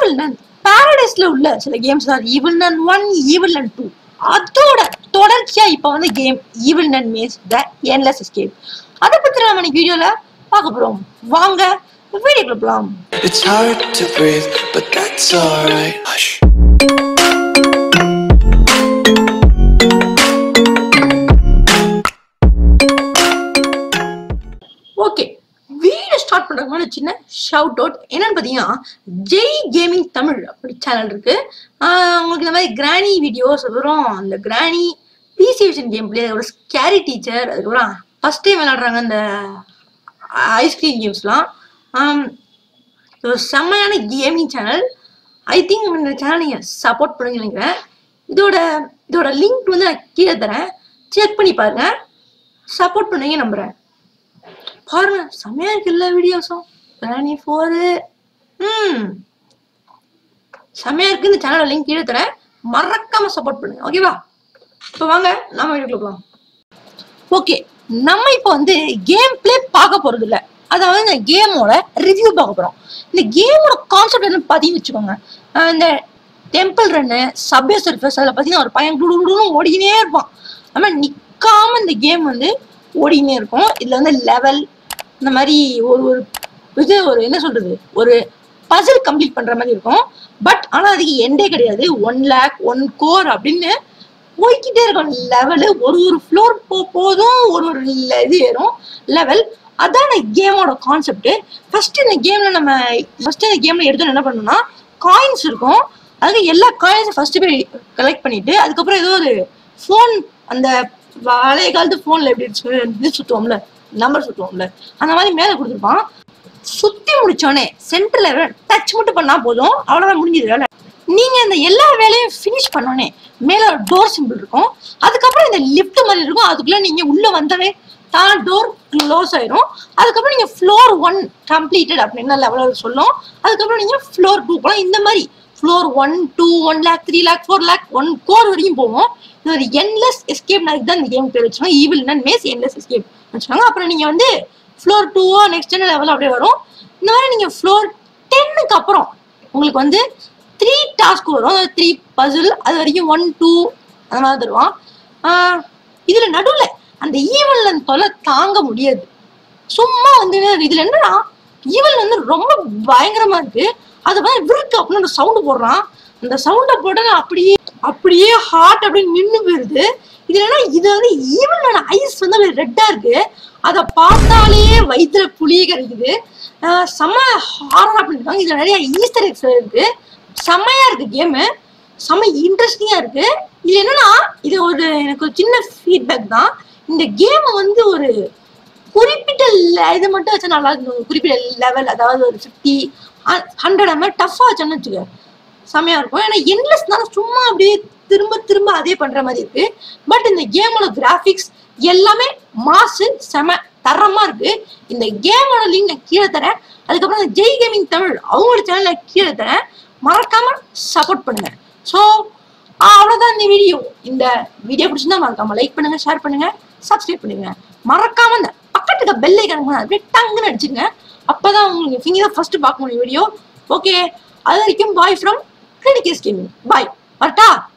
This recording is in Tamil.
ஈவில் நன் பாரடைஸ்ல உள்ள சில கேம்ஸ் தான் evil nun one evil nun two அதோட தொடர்ச்சியா இப்ப வந்து game evil nun maze the endless escape அதை பத்தி நம்ம இன்னைக்கு வீடியோல பார்க்க போறோம் வாங்க வீடியோக்குள்ள போலாம் It's hard to breathe, but that's alright. Hush. Okay video start பண்றதுக்கு சின்ன ஷவுட் அவுட் என்னன்னு பார்த்தீங்கன்னா ஜெய் கேமிங் தமிழ் அப்படி சேனல் இருக்கு ஆஹ் உங்களுக்கு இந்த மாதிரி கிராணி வீடியோஸ் அதுக்கப்புறம் அந்த Granny PC vision game play ஒரு ஸ்கேரி டீச்சர் அதுக்கப்புறம் ஃபர்ஸ்ட் டைம் விளையாடுறாங்க அந்த ஐஸ்கிரீம் கேம்ஸ்லாம் இது ஒரு செம்மையான கேமிங் சேனல் ஐ திங்க் இந்த சேனல் நீங்கள் சப்போர்ட் பண்ணுங்க நினைக்கிறேன் இதோட இதோட லிங்க் வந்து நான் கீழே தரேன் செக் பண்ணி பாருங்க சப்போர்ட் பண்ணுவீங்க நம்புறேன் பாருங்க செம்மையா இருக்கு எல்லா வீடியோஸும் கிராணி ஃபோரு ம் செம்மையா இருக்கு இந்த சேனலோட லிங்க் கீழே தரேன் மறக்காம சப்போர்ட் பண்ணுங்க ஓகேவா இப்போ வாங்க நம்ம வீடியோக்குள்ள போகலாம் ஓகே நம்ம இப்போ வந்து கேம் பிளே பார்க்க போறது இல்ல அதாவது இந்த கேமோட ரிவ்யூ பார்க்க போறோம் இந்த கேமோட கான்செப்ட் என்ன பார்த்தீங்கன்னு வச்சுக்கோங்க அஹ் இந்த டெம்பிள் ரன்னு சப்வே சர்ஃபேஸ் அதில் பார்த்தீங்கன்னா ஒரு பையன் குடுகுடுன்னு ஓடிக்கினே இருப்பான் நம்ம நிற்காம இந்த கேம் வந்து ஓடிக்கினே இருக்கும் இதில் வந்து லெவல் இந்த மாதிரி ஒரு ஒரு இது ஒரு என்ன சொல்றது ஒரு பசில் கம்ப்ளீட் பண்ற மாதிரி இருக்கும் பட் ஆனா அதுக்கு எண்டே கிடையாது ஒன் லேக் ஒன் கோர் அப்படின்னு போய்க்கிட்டே இருக்கும் லெவலு ஒரு ஒரு ஃப்ளோர் போ போதும் ஒரு ஒரு le- இது ஏறும் லெவல் அதான் இந்த கேமோட கான்செப்ட் ஃபர்ஸ்ட் இந்த கேம்ல நம்ம ஃபர்ஸ்ட் இந்த கேம்ல எடுத்தோம் என்ன பண்ணணும்னா காயின்ஸ் இருக்கும் அதுக்கு எல்லா காயின்ஸும் ஃபர்ஸ்ட் போய் கலெக்ட் பண்ணிட்டு அதுக்கப்புறம் ஏதோ ஒரு ஃபோன் அந்த பழைய காலத்து ஃபோன்ல எப்படி இருக்கு, இது சுத்துவோம்ல நம்பர் சுத்துவோம்ல அந்த மாதிரி மேலே கொடுத்துருப்பான் சுத்தி முடிச்சோடனே சென்டர்ல டச் மட்டும் பண்ணா போதும் அவ்வளவுதான் முடிஞ்சது வேலை நீங்க இந்த எல்லா வேலையும் ஃபினிஷ் பண்ணோடனே மேல ஒரு டோர் சிம்பிள் இருக்கும் அதுக்கப்புறம் இந்த லிஃப்ட் மாதிரி இருக்கும் அதுக்குள்ள நீங்க உள்ள வந்தவே தான் டோர் க்ளோஸ் ஆயிரும் அதுக்கப்புறம் நீங்க ஃப்ளோர் ஒன் கம்ப்ளீட்டட் அப்படின்னு லெவலில் சொல்லும் அதுக்கப்புறம் நீங்க ஃப்ளோர் டூ போகலாம் இந்த மாதிரி floor one two one lake three lake four lake one core வரைக்கும் போவோம் இது ஒரு என்லெஸ் எஸ்கேப் நாளைக்கு தான் இந்த கேம் பேர் வச்சுக்கோங்க evil nun maze endless escape வச்சுக்கோங்க அப்புறம் நீங்க வந்து ஃப்ளோர் டூவோ நெக்ஸ்ட் லெவல் அப்படியே வரும் இந்த மாதிரி நீங்க ஃப்ளோர் டென்னுக்கு அப்புறம் உங்களுக்கு வந்து த்ரீ டாஸ்க் வரும் த்ரீ பசில் அது வரைக்கும் ஒன் டூ அந்த மாதிரி தருவான் ஆஹ் இதுல நடுவுல அந்த ஈவல் தொலை தாங்க முடியாது சும்மா வந்து இதுல என்னன்னா ஈவல் வந்து ரொம்ப பயங்கரமா இருக்கு அது வந்து விருக்கு அப்படின்னு ஒரு சவுண்டு போடுறான் அந்த சவுண்டை போட அப்படியே அப்படியே ஹார்ட் அப்படியே நின்னு போயிருது இது என்னன்னா இது வந்து ஈவலோட ஐஸ் வந்து ரெட்டா இருக்கு அதை பார்த்தாலே வயிற்றுல புளிய கிடைக்குது ஆஹ் செம்ம ஹாரா பண்ணிருக்காங்க இதுல நிறைய ஈஸ்டர் எக்ஸ் இருக்கு செம்மையா இருக்கு கேமு செம்ம இன்ட்ரெஸ்டிங்கா இருக்கு இது என்னன்னா இது ஒரு எனக்கு ஒரு சின்ன ஃபீட்பேக் தான் இந்த கேமை வந்து ஒரு குறிப்பிட்ட le- இது மட்டும் வச்சா நல்லா இருக்கும் ஒரு குறிப்பிட்ட லெவல் அதாவது ஒரு ஃபிஃப்டி ஹண்ட்ரட் அந்த மாதிரி டஃப்பாக வச்சோன்னு வச்சுக்க செமையா இருக்கும் ஏன்னா என்லெஸ்னால சும்மா அப்படியே திரும்ப திரும்ப அதே பண்ற மாதிரி இருக்கு பட் இந்த கேமோட கிராஃபிக்ஸ் எல்லாமே மாசு செம தரமா இருக்கு இந்த கேமோட லிங்க் நான் கீழே தரேன் அதுக்கப்புறம் இந்த ஜெய் கேமிங் தமிழ் அவங்களோட சேனல் நான் கீழே தரேன் மறக்காம சப்போர்ட் பண்ணுங்க ஸோ அவ்வளவுதான் இந்த வீடியோ இந்த வீடியோ பிடிச்சிருந்தா மறக்காம லைக் பண்ணுங்க ஷேர் பண்ணுங்க சப்ஸ்கிரைப் பண்ணுங்க மறக்காம இந்த பக்கத்துக்கு பெல் ஐக்கன் அப்படியே டங்குன்னு அடிச்சுங்க அப்பதான் உங்களுக்கு நீங்க தான் ஃபர்ஸ்ட் பார்க்க முடியும் வீடியோ ஓகே அது வரைக்கும் bye from clinic gaming bye வரட்டா